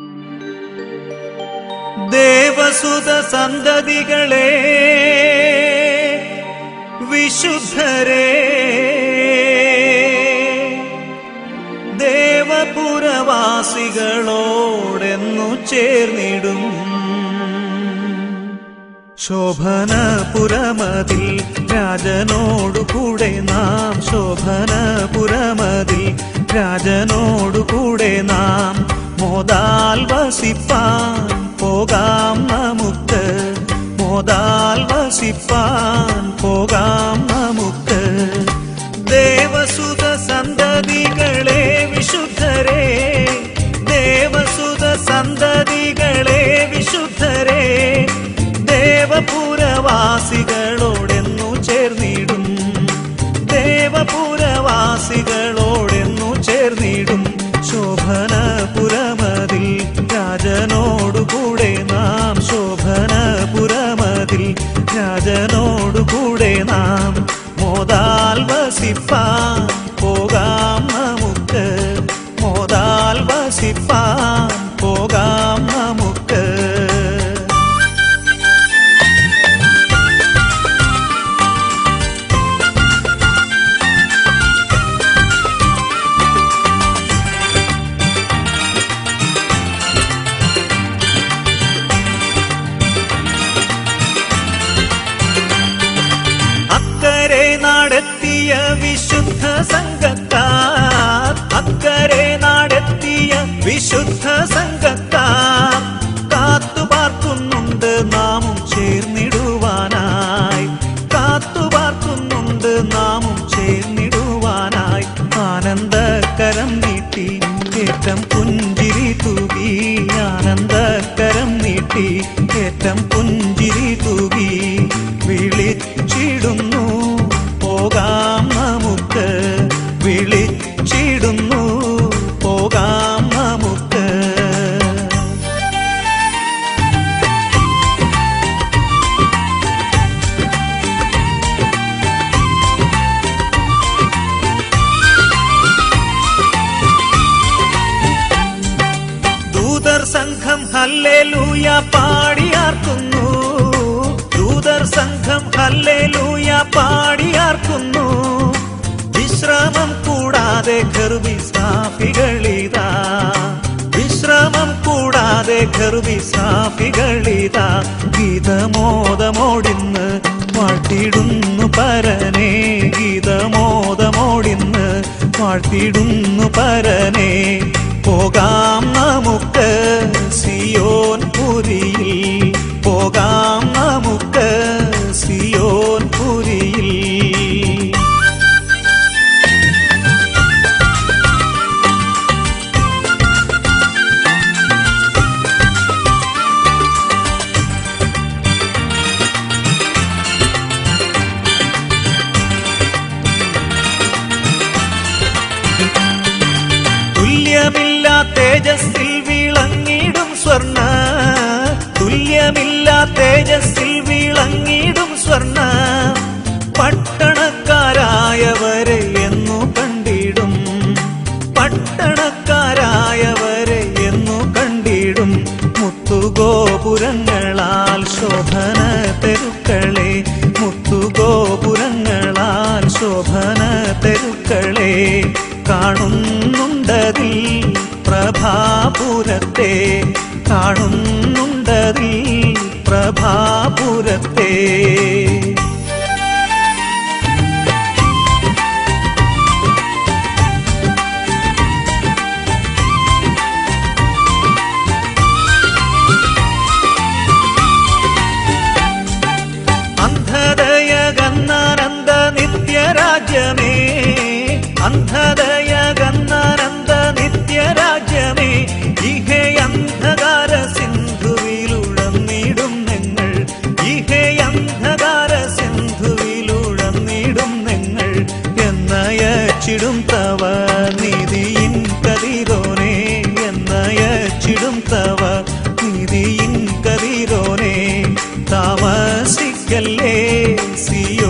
ദേവസുത സന്തതികളെ വിശുദ്ധരെ ദേവപുരവാസികളോടെന്നു ചേർന്നിടും ശോഭനപുരമതിൽ രാജനോടുകൂടെ നാം ശോഭനപുരമതിൽ രാജനോടുകൂടെ നാം മോദാൽ വസിപ്പാൻ പോകാം നമുക്ക് മോദാൽ വസിപ്പാൻ പോകാം നമുക്ക് ദേവസുത സന്തതികളെ വിശുദ്ധരെ ദേവസുത സന്തതികളെ വിശുദ്ധരെ ദേവപുരവാസികളോടെന്നു ചേർന്നിടും ദേവപുരവാസികളോടെന്നു ചേർന്നിടും ശോഭനപുരമതിൽ രാജനോടുകൂടെ നാം ശോഭനപുരമതിൽ രാജനോടുകൂടെ നാം മോദാൽ വസിപ്പാൻ പോകാം നമുക്ക് മോദാൽ വസിപ്പാൻ പോകാം നമുക്ക് അക്കരെ നടത്തിയ വിശുദ്ധ സംഘത്താർ അക്കരെ നടത്തിയ വിശുദ്ധ സംഘത്താർ കാത്തുപാർക്കുന്നുണ്ട് നാമും ചേർന്നിടുവാനായി കാത്തുപാർക്കുന്നുണ്ട് നാമും ചേർന്നിടുവാനായി ആനന്ദകരം നീട്ടി ഏറ്റം പുഞ്ചിരി തൂകി ആനന്ദകരം നീട്ടി ഏറ്റം പുഞ്ചിരി തൂകി വിളിച്ചിടുന്നു പോകാം നമുക്ക് വിളിച്ചിടുന്നു പോകാം നമുക്ക് ദൂതർ സംഘം ഹല്ലേലൂയ പാടിയാർക്കുന്നു ദൂതർ സംഘം ഹല്ലേലൂയ പാടിയാർക്കുന്നു വിശ്രമം കൂടാതെ ഖർവിസാഫികളിതാ വിശ്രമം കൂടാതെ ഖർവിസാഫികളിതാ ഗീതമോദമോടിന്ന് വാഴ്ത്തിടുന്നു പരനെ ഗീതമോദമോടിന്ന് വാഴ്ത്തിടുന്നു പരനെ പോകാം നമുക്ക് സിയോൻ പുരിയിൽ പോകാം നമുക്ക് സിയോൻ പുരിയിൽ തുല്യമില്ല തേജസ്സിൽ വിളങ്ങിടും സ്വർണ്ണ തുല്യമില്ല തേജസ്സിൽ വിളങ്ങിടും സ്വർണ്ണ പട്ടണക്കാരായവരെ എന്നു കണ്ടിടും പട്ടണക്കാരായവരെ എന്നു കണ്ടിടും മുത്തുഗോപുരങ്ങളാൽ ശോഭന തെരുക്കളെ മുത്തുഗോപുരങ്ങളാൽ ശോഭന തെരുക്കളെ കാണുന്നുണ്ടതിൽ പ്രഭാപുരത്തെ കാണുന്നുണ്ടതിൽ പ്രഭാപുരത്തെ അന്ധതയകന്നാനന്ദ നിത്യരാജ്യമേ അന്ധതയകന്നാനന്ദ നിത്യരാജ്യമേ ഇഹേ അന്ധകാര സിന്ധുവിലുഴന്നിടും നിങ്ങൾ ഇഹേ അന്ധകാര സിന്ധുവിലുഴന്നിടും നിങ്ങൾ എന്നയച്ചിടും തവ നിധിയിൻ കതിരോനെ എന്നയച്ചിടും തവ നിധിയിൻ കതിരോനെ താമസിക്കല്ലേ സിയ